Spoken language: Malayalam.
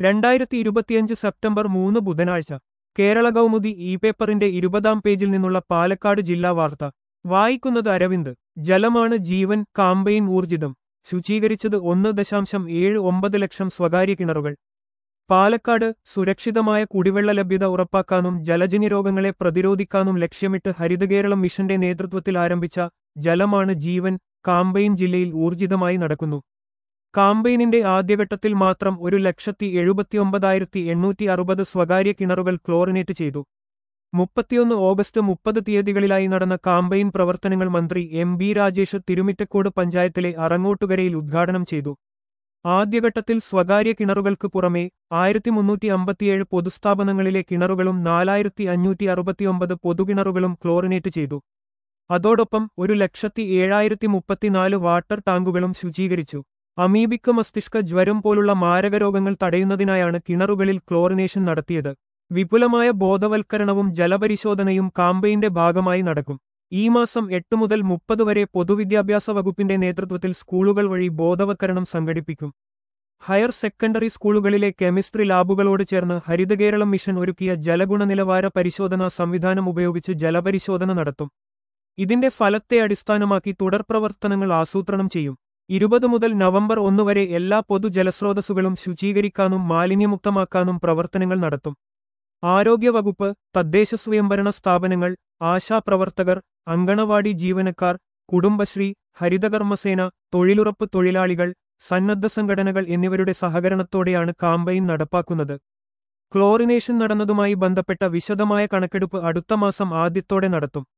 രണ്ടായിരത്തി ഇരുപത്തിയഞ്ച് സെപ്റ്റംബർ മൂന്ന് ബുധനാഴ്ച കേരള കൗമുദി ഇ പേപ്പറിന്റെ ഇരുപതാം പേജിൽ നിന്നുള്ള പാലക്കാട് ജില്ലാ വാർത്ത വായിക്കുന്നത് അരവിന്ദ് ജലമാണ് ജീവൻ കാമ്പയിൻ ഊർജിതം ശുചീകരിച്ചത് ഒന്ന് ദശാംശം ഏഴ് ഒമ്പത് ലക്ഷം സ്വകാര്യ കിണറുകൾ പാലക്കാട് സുരക്ഷിതമായ കുടിവെള്ള ലഭ്യത ഉറപ്പാക്കാനും ജലജന്യ രോഗങ്ങളെ പ്രതിരോധിക്കാനും ലക്ഷ്യമിട്ട് ഹരിതകേരളം മിഷന്റെ നേതൃത്വത്തിൽ ആരംഭിച്ച ജലമാണ് ജീവൻ കാമ്പയിൻ ജില്ലയിൽ ഊർജിതമായി നടക്കുന്നു കാമ്പയിനിന്റെ ആദ്യഘട്ടത്തിൽ മാത്രം ഒരു ലക്ഷത്തി എഴുപത്തിയൊമ്പതായിരത്തി എണ്ണൂറ്റി അറുപത് സ്വകാര്യ കിണറുകൾ ക്ലോറിനേറ്റ് ചെയ്തു മുപ്പത്തിയൊന്ന് ഓഗസ്റ്റ് മുപ്പത് തീയതികളിലായി നടന്ന കാമ്പയിൻ പ്രവർത്തനങ്ങൾ മന്ത്രി എം ബി രാജേഷ് തിരുമിറ്റക്കോട് പഞ്ചായത്തിലെ അറങ്ങോട്ടുകരയിൽ ഉദ്ഘാടനം ചെയ്തു ആദ്യഘട്ടത്തിൽ സ്വകാര്യ കിണറുകൾക്ക് പുറമെ ആയിരത്തി മുന്നൂറ്റി അമ്പത്തിയേഴ് പൊതുസ്ഥാപനങ്ങളിലെ കിണറുകളും നാലായിരത്തി അഞ്ഞൂറ്റി അറുപത്തിയൊമ്പത് പൊതുകിണറുകളും ക്ലോറിനേറ്റ് ചെയ്തു അതോടൊപ്പം ഒരു ലക്ഷത്തി ഏഴായിരത്തി മുപ്പത്തിനാല് വാട്ടർ ടാങ്കുകളും ശുചീകരിച്ചു അമീബിക്ക് മസ്തിഷ്ക ജ്വരം പോലുള്ള മാരകരോഗങ്ങൾ തടയുന്നതിനായാണ് കിണറുകളിൽ ക്ലോറിനേഷൻ നടത്തിയത് വിപുലമായ ബോധവൽക്കരണവും ജലപരിശോധനയും കാമ്പയിന്റെ ഭാഗമായി നടക്കും ഈ മാസം എട്ട് മുതൽ മുപ്പത് വരെ പൊതുവിദ്യാഭ്യാസ വകുപ്പിന്റെ നേതൃത്വത്തിൽ സ്കൂളുകൾ വഴി ബോധവൽക്കരണം സംഘടിപ്പിക്കും ഹയർ സെക്കൻഡറി സ്കൂളുകളിലെ കെമിസ്ട്രി ലാബുകളോട് ചേർന്ന് ഹരിതകേരളം മിഷൻ ഒരുക്കിയ ജലഗുണനിലവാര പരിശോധനാ സംവിധാനം ഉപയോഗിച്ച് ജലപരിശോധന നടത്തും ഇതിന്റെ ഫലത്തെ അടിസ്ഥാനമാക്കി തുടർ പ്രവർത്തനങ്ങൾ ആസൂത്രണം ചെയ്യും ഇരുപത് മുതൽ നവംബർ ഒന്ന് വരെ എല്ലാ പൊതുജലസ്രോതസ്സുകളും ശുചീകരിക്കാനും മാലിന്യമുക്തമാക്കാനും പ്രവർത്തനങ്ങൾ നടത്തും ആരോഗ്യവകുപ്പ് തദ്ദേശ സ്വയംഭരണ സ്ഥാപനങ്ങൾ ആശാപ്രവർത്തകർ അങ്കണവാടി ജീവനക്കാർ കുടുംബശ്രീ ഹരിതകർമ്മസേന തൊഴിലുറപ്പ് തൊഴിലാളികൾ സന്നദ്ധ സംഘടനകൾ എന്നിവരുടെ സഹകരണത്തോടെയാണ് കാമ്പയിൻ നടപ്പാക്കുന്നത് ക്ലോറിനേഷൻ നടന്നതുമായി ബന്ധപ്പെട്ട വിശദമായ കണക്കെടുപ്പ് അടുത്ത മാസം ആദ്യത്തോടെ നടത്തും